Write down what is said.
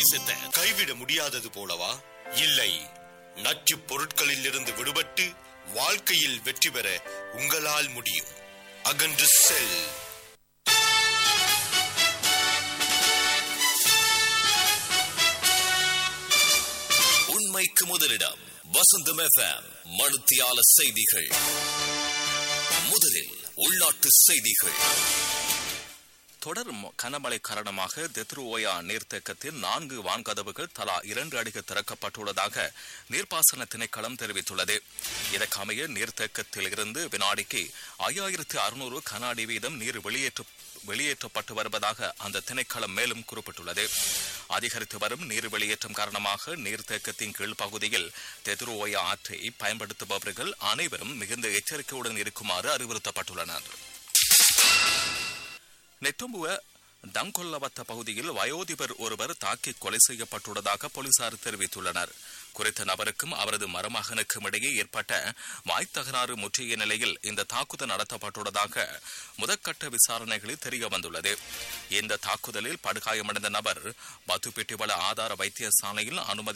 நேசத்தை கைவிட முடியாதது போலவா இல்லை நச்சுப் பொருட்களில் இருந்து விடுபட்டு வாழ்க்கையில் வெற்றி பெற உங்களால் முடியும் அகன்று செல் உண்மைக்கு முதலிடம் வசந்தம் எஃப்எம் மனுத்தியால செய்திகள் முதலில் உள்நாட்டு செய்திகள் தொடரும் கனமழை காரணமாக தெத்ருவோயா நீர்த்தேக்கத்தில் நான்கு வான்கதவுகள் தலா இரண்டு அடிகள் திறக்கப்பட்டுள்ளதாக நீர்ப்பாசன திணைக்களம் தெரிவித்துள்ளது இதற்கமைய நீர்த்தேக்கத்தில் இருந்து வினாடிக்கு ஐயாயிரத்து அறுநூறு கன அடி வீதம் நீர் வெளியேற்ற வெளியேற்றப்பட்டு வருவதாக அந்த திணைக்களம் மேலும் குறிப்பிட்டுள்ளது அதிகரித்து வரும் நீர் வெளியேற்றம் காரணமாக நீர்த்தேக்கத்தின் கீழ் பகுதியில் தெத்ருவோயா ஆற்றை பயன்படுத்துபவர்கள் அனைவரும் மிகுந்த எச்சரிக்கையுடன் இருக்குமாறு அறிவுறுத்தப்பட்டுள்ளனர் நெட்டும்புவ தங்கொல்லவத்த பகுதியில் வயோதிபர் ஒருவர் தாக்கி கொலை செய்யப்பட்டுள்ளதாக போலீசார் தெரிவித்துள்ளனர் குறித்த நபருக்கும் அவரது மருமகனுக்கும் இடையே ஏற்பட்ட வாய்த்தகராறு முற்றிய நிலையில் இந்த தாக்குதல் நடத்தப்பட்டுள்ளதாக முதற்கட்ட விசாரணைகளில் தெரிய வந்துள்ளது இந்த தாக்குதலில் படுகாயமடைந்த நபர் பத்துப்பெட்டிவள ஆதார வைத்தியசாலையில் அனுமதி